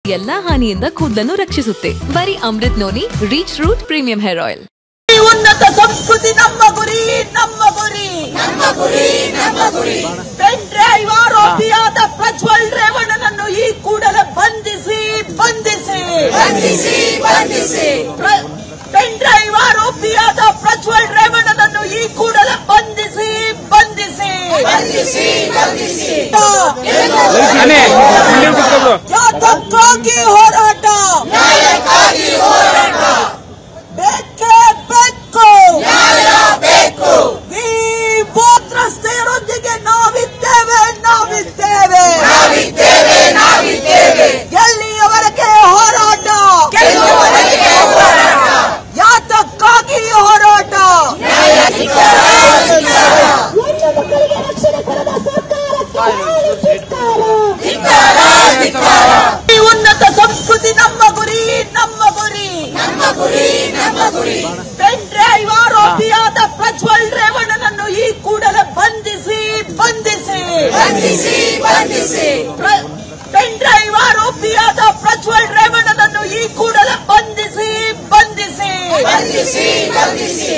ಎಲ್ಲಾ ಹಾನಿಯಿಂದ ಕೂದಲನ್ನು ರಕ್ಷಿಸುತ್ತೆ ಬರೀ Amrut Noni rich root premium hair oil ಈ ಉನ್ನತ ಸಂಸ್ಕೃತಿ ನಮ್ಮ ಗುರಿ ನಮ್ಮ ಗುರಿ ನಮ್ಮ ಗುರಿ ನಮ್ಮ ಗುರಿ ಪೆನ್ ಡ್ರೈವ್ ಆರೋಪಿಯಾದ ಪ್ರಜ್ವಲ್ ರೇವಣ್ಣನನ್ನು ಈ ಕೂಡಲೇ ಬಂಧಿಸಿ ಬಂಧಿಸಿ ಬಂಧಿಸಿ ಬಂಧಿಸಿ ಪೆನ್ ಡ್ರೈವ್ ಆರೋಪಿಯಾದ ಪ್ರಜ್ವಲ್ ರೇವಣ್ಣನನ್ನು ಈ ಕೂಡಲೇ ಬಂಧಿಸಿ ಬಂಧಿಸಿ ಬಂಧಿಸಿ ಬಂಧಿಸಿ ಯಾತಕ್ಕಾಗಿ ಹೋರಾಟ ನ್ಯಾಯಕ್ಕಾಗಿ ಹೋರಾಟ ಬೇಕೇ ಬೇಕು ಬೇಕು ಈ ಬೋತ್ ರಸ್ತೆಯರೊಂದಿಗೆ ನಾವಿದ್ದೇವೆ ನಾವಿದ್ದೇವೆ ನಾವಿದ್ದೇವೆ ನಾವಿದ್ದೇವೆ ಎಲ್ಲಿಯವರೆಗೆ ಹೋರಾಟ ಯಾತಕ್ಕಾಗಿ ಹೋರಾಟ ಈ ಉನ್ನತ ಸಂಸ್ಕೃತಿ ನಮ್ಮ ಗುರಿ ನಮ್ಮ ಗುರಿ ನಮ್ಮ ಗುರಿ ನಮ್ಮ ಗುರಿ ಪೆನ್ ಡ್ರೈವ್ ಆರೋಪಿಯಾದ ಪ್ರಜ್ವಲ್ ರೇವಣ್ಣನನ್ನು ಈ ಕೂಡಲೇ ಬಂಧಿಸಿ ಬಂಧಿಸಿ ಬಂಧಿಸಿ ಬಂಧಿಸಿ ಪೆನ್ ಡ್ರೈವ್ ಆರೋಪಿಯಾದ ಪ್ರಜ್ವಲ್ ರೇವಣ್ಣನನ್ನು ಈ ಕೂಡಲೇ ಬಂಧಿಸಿ ಬಂಧಿಸಿ ಬಂಧಿಸಿ ಬಂಧಿಸಿ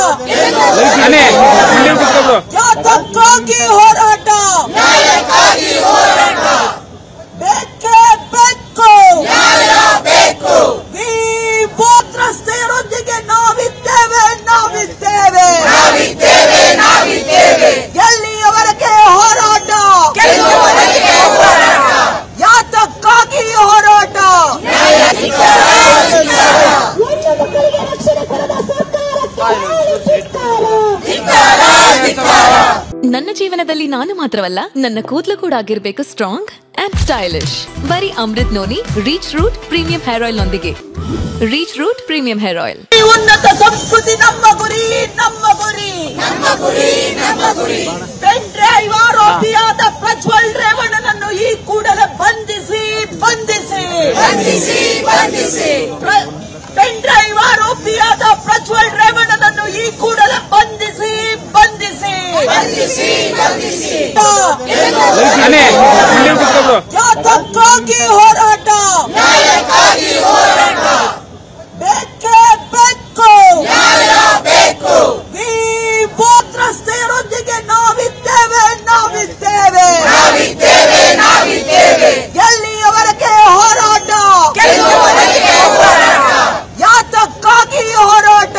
ಯಾತಕ್ಕಾಗಿ ಹೋರಾಟ ನ್ಯಾಯಕ್ಕಾಗಿ ಹೋರಾಟ ಬೇಕೇ ಬೇಕು ಬೇಕು ಈ ಬೋತ್ ರಸ್ತೆಯರೊಂದಿಗೆ ನಾವಿದ್ದೇವೆ ನಾವಿದ್ದೇವೆ ನಾವಿದ್ದೇವೆ ನಾವಿದ್ದೇವೆ ಎಲ್ಲಿಯವರೆಗೆ ಹೋರಾಟ ಯಾತಕ್ಕಾಗಿ ಹೋರಾಟ ನನ್ನ ಜೀವನದಲ್ಲಿ ನಾನು ಮಾತ್ರವಲ್ಲ ನನ್ನ ಕೂದಲು ಕೂಡ ಆಗಿರ್ಬೇಕು ಸ್ಟ್ರಾಂಗ್ ಅಂಡ್ ಸ್ಟೈಲಿಶ್ ಬರೀ Amrut Noni rich root premium hair oil ನೊಂದಿಗೆ rich root premium hair oil ಈ ಉನ್ನತ ಸಂಸ್ಕೃತಿ ನಮ್ಮ ಗುರಿ ನಮ್ಮ ಗುರಿ ನಮ್ಮ ಗುರಿ ನಮ್ಮ ಗುರಿ ಪೆನ್ ಡ್ರೈವ್ ಆರೋಪಿಯಾದ ಪ್ರಜ್ವಲ್ ರೇವಣ್ಣನನ್ನು ಈ ಕೂಡಲೇ ಬಂಧಿಸಿ ಬಂಧಿಸಿ ಬಂಧಿಸಿ ಬಂಧಿಸಿ ಪೆನ್ ಡ್ರೈವ್ ಆರೋಪಿಯಾದ ಪ್ರಜ್ವಲ್ ರೇವಣ್ಣನನ್ನು ಈ ಕೂಡಲೇ ಬಂಧಿಸಿ ಬಂಧಿಸಿ ಬಂಧಿಸಿ ಬಂಧಿಸಿ ಯಾತಕ್ಕಾಗಿ ಹೋರಾಟ ನ್ಯಾಯಕ್ಕಾಗಿ ಹೋರಾಟ ಬೇಕೇ ಬೇಕು ಬೇಕು ಈ ಬೋತ್ ರಸ್ತೆಯರೊಂದಿಗೆ ನಾವಿದ್ದೇವೆ ನಾವಿದ್ದೇವೆ ನಾವಿದ್ದೇವೆ ನಾವಿದ್ದೇವೆ ಎಲ್ಲಿಯವರೆಗೆ ಹೋರಾಟ ಯಾತಕ್ಕಾಗಿ ಹೋರಾಟ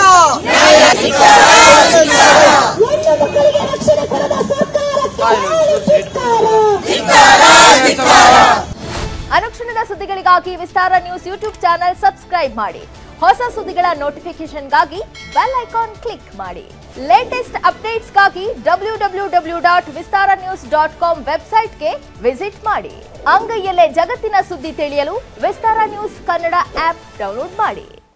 ಅನುಕ್ಷಣದ ಸುದ್ದಿಗಳಿಗಾಗಿ Vistara news YouTube channel subscribe ಮಾಡಿ ಹೊಸ ಸುದ್ದಿಗಳ ನೋಟಿಫಿಕೇಶನ್ಗಾಗಿ ಬೆಲ್ ಐಕಾನ್ ಕ್ಲಿಕ್ ಮಾಡಿ ಲೇಟೆಸ್ಟ್ ಅಪ್ಡೇಟ್ಸ್ಗಾಗಿ W W W dot Vistara news dot com ವೆಬ್ಸೈಟ್ಗೆ ವಿಸಿಟ್ ಮಾಡಿ ಅಂಗೈಯಲ್ಲೇ ಜಗತ್ತಿನ ಸುದ್ದಿ ತಿಳಿಯಲು Vistara news Kannada app download ಮಾಡಿ